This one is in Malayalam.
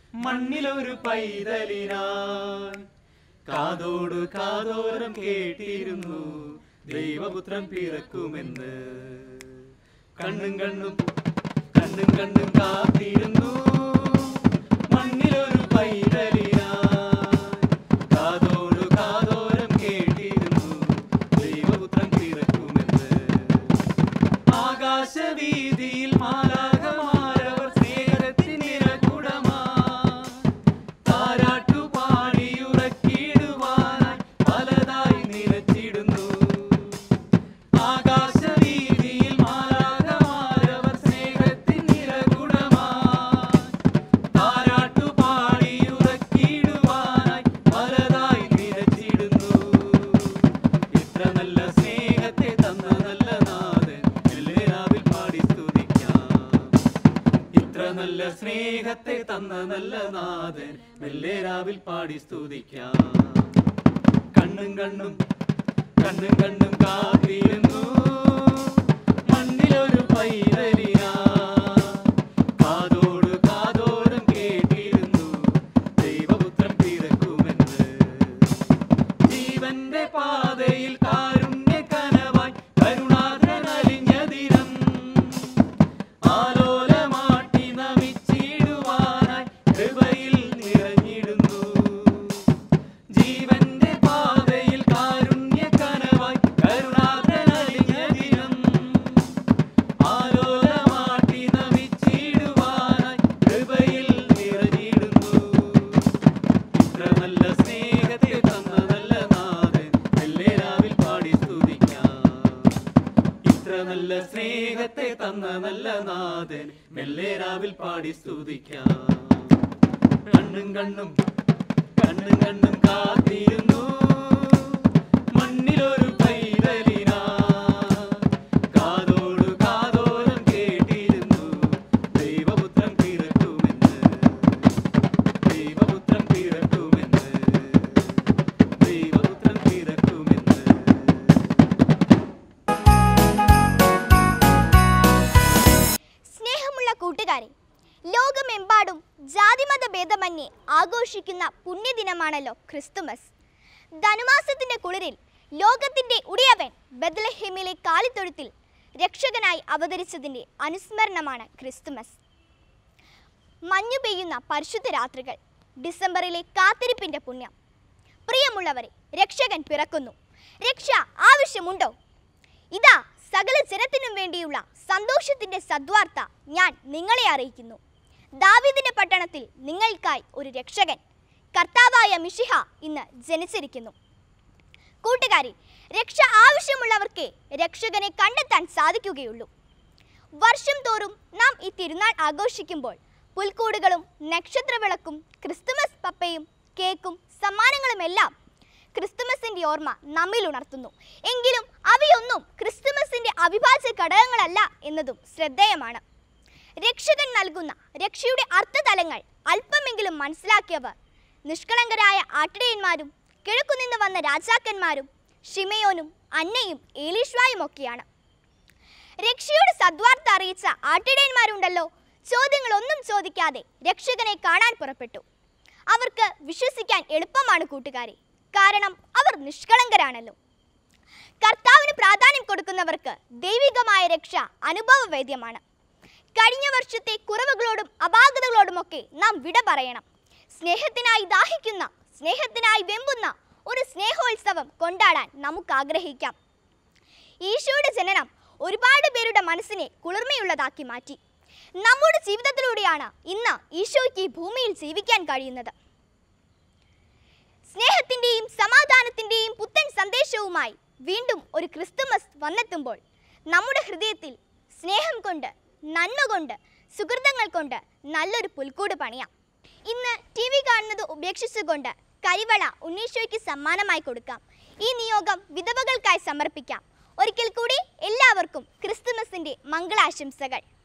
മണ്ണിലൊരു പൈതലിനായി കാതോട് കാതോരം കേട്ടിരുന്നു ദൈവപുത്രൻ പിറക്കുമെന്ന് കണ്ണും കണ്ണും കണ്ണും കണ്ണും കാത്തിരുന്നു മണ്ണിലൊരു പൈതലിനായി കാതോട് കാതോരം കേട്ടിരുന്നു ദൈവപുത്രൻ പിറക്കുമെന്ന് ആകാശവീതിയിൽ മാലാകമാരവർ സ്നേഹത്തിനിറകുടമാ താരാട്ടു പാടിയുറക്കിടുവാനായി പലതായി നിലച്ചിടുന്നു ആകാശവീതിയിൽ മാലാകമാരവർ സ്നേഹത്തിനിറകുടമാ താരാട്ടു പാടിയുറക്കിടുവാനായി പലതായി നിലച്ചിടുന്നു ഇത്ര നല്ല സ്നേഹത്തെ തന്ന നല്ല നാഥൻ എല്ലാവിൽ പാടി സ്തുതിക്കാം ഇത്ര നല്ല സ്നേഹത്തെ തന്ന നല്ല നാഥൻ എല്ലാവിൽ പാടി സ്തുതിക്കാം കണ്ണും കണ്ണും കണ്ണും കണ്ണും കാത്തിരുന്നു മണ്ണിലൊരു പൈതലിനാ കാതോട് കാതോരം കേട്ടിരുന്നു ദൈവപുത്രൻ പിറക്കുമെന്ന് ജീവന്റെ പാതയിൽ കാരുണ്യ കനവായി കരുണാധനലിഞ്ഞ ദിനം ആലോലമാട്ടി നമിച്ചിടുവാനായി കൃപയിൽ നിറഞ്ഞിടുന്നു ജീവന്റെ പാതയിൽ കാരുണ്യ കനവായി കരുണാധനലിഞ്ഞ ദിനം ആലോലമാട്ടി നമിച്ചിടുവാനായി കൃപയിൽ നിറഞ്ഞിടുന്നു ഇത്ര നല്ല സ്നേഹത്തെ തന്ന നല്ല നാഥൻ എല്ലാവിൽ പാടി സ്തുതിക്കാം ഇത്ര നല്ല സ്നേഹത്തെ തന്ന നല്ല നാഥൻ മെല്ലേരാവിൽ പാടി സ്തുതിക്കാം കണ്ണും കണ്ണും കണ്ണും കണ്ണും കാത്തിരുന്നു മണ്ണിലൊരു പൈതലിനാ കാതോട് കാതോരം കേട്ടിരുന്നു ദൈവപുത്രൻ പിറക്കുമെന്ന് ദൈവപുത്രൻ പിറക്കുമെന്ന് ദൈവപുത്രൻ പിറക്കുമെന്ന് സ്നേഹമുള്ള കൂട്ടുകാരെ ലോകമെമ്പാടും ജാതിമത ഭേദമന്യേ ആഘോഷിക്കുന്ന പുണ്യദിനമാണല്ലോ ക്രിസ്തുമസ് ധനുമാസത്തിന്റെ കുളിരിൽ ലോകത്തിന്റെ ഉടിയവൻ ബദലഹേമിലെ കാലിത്തൊഴുത്തിൽ രക്ഷകനായി അവതരിച്ചതിന്റെ അനുസ്മരണമാണ് ക്രിസ്തുമസ് മഞ്ഞു പെയ്യുന്ന പരിശുദ്ധ രാത്രികൾ ഡിസംബറിലെ കാത്തിരിപ്പിന്റെ പുണ്യം പ്രിയമുള്ളവരെ രക്ഷകൻ പിറക്കുന്നു രക്ഷ ആവശ്യമുണ്ടോ ഇതാ സകല ജനത്തിനും വേണ്ടിയുള്ള സന്തോഷത്തിന്റെ സദ്വാർത്ത ഞാൻ നിങ്ങളെ അറിയിക്കുന്നു ദാവീദിന്റെ പട്ടണത്തിൽ നിങ്ങൾക്കായി ഒരു രക്ഷകൻ കർത്താവായ മിഷിഹ ഇന്ന് ജനിച്ചിരിക്കുന്നു കൂട്ടുകാരി രക്ഷ ആവശ്യമുള്ളവർക്ക് രക്ഷകനെ കണ്ടെത്താൻ സാധിക്കുകയുള്ളൂ വർഷം തോറും നാം ഈ തിരുനാൾ ആഘോഷിക്കുമ്പോൾ പുൽക്കൂടുകളും നക്ഷത്രവിളക്കും ക്രിസ്തുമസ് പപ്പയും കേക്കും സമ്മാനങ്ങളുമെല്ലാം ക്രിസ്തുമസിന്റെ ഓർമ്മ നമ്മിൽ ഉണർത്തുന്നു എങ്കിലും അവയൊന്നും ക്രിസ്തുമസിന്റെ അവിഭാജ്യ ഘടകങ്ങളല്ല എന്നതും ശ്രദ്ധേയമാണ് രക്ഷകൻ നൽകുന്ന രക്ഷയുടെ അർത്ഥതലങ്ങൾ അല്പമെങ്കിലും മനസ്സിലാക്കിയവർ നിഷ്കളങ്കരായ ആട്ടിടയന്മാരും കിഴക്കുനിന്ന് വന്ന രാജാക്കന്മാരും ഷിമയോനും അന്നയും ഏലീഷ്വായും ഒക്കെയാണ് രക്ഷയുടെ സദ്വാർത്ത അറിയിച്ച ആട്ടിടയന്മാരുണ്ടല്ലോ ചോദ്യങ്ങളൊന്നും ചോദിക്കാതെ രക്ഷകനെ കാണാൻ പുറപ്പെട്ടു അവർക്ക് വിശ്വസിക്കാൻ എളുപ്പമാണ് കൂട്ടുകാരെ കാരണം അവർ നിഷ്കളങ്കരാണല്ലോ കർത്താവിന് പ്രാധാന്യം കൊടുക്കുന്നവർക്ക് ദൈവികമായ രക്ഷ അനുഭവവേദ്യമാണ് കഴിഞ്ഞ വർഷത്തെ കുറവുകളോടും അപാകതകളോടുമൊക്കെ നാം വിട പറയണം സ്നേഹത്തിനായി ദാഹിക്കുന്ന സ്നേഹത്തിനായി വെമ്പുന്ന ഒരു സ്നേഹോത്സവം കൊണ്ടാടാൻ നമുക്ക് ആഗ്രഹിക്കാം ഈശോയുടെ ജനനം ഒരുപാട് പേരുടെ മനസ്സിനെ കുളിർമയുള്ളതാക്കി മാറ്റി നമ്മുടെ ജീവിതത്തിലൂടെയാണ് ഇന്ന് ഈശോയ്ക്ക് ഈ ഭൂമിയിൽ ജീവിക്കാൻ കഴിയുന്നത് സ്നേഹത്തിൻ്റെയും സമാധാനത്തിൻ്റെയും പുത്തൻ സന്ദേശവുമായി വീണ്ടും ഒരു ക്രിസ്തുമസ് വന്നെത്തുമ്പോൾ നമ്മുടെ ഹൃദയത്തിൽ സ്നേഹം കൊണ്ട് നന്മ കൊണ്ട് സുഹൃതങ്ങൾ കൊണ്ട് നല്ലൊരു പുൽക്കൂട് പണിയാം ഇന്ന് ടി വി കാണുന്നത് ഉപേക്ഷിച്ചുകൊണ്ട് കരിവള ഉണ്ണീശോയ്ക്ക് സമ്മാനമായി കൊടുക്കാം ഈ നിയോഗം വിധവകൾക്കായി സമർപ്പിക്കാം ഒരിക്കൽ കൂടി എല്ലാവർക്കും ക്രിസ്തുമസിൻ്റെ മംഗളാശംസകൾ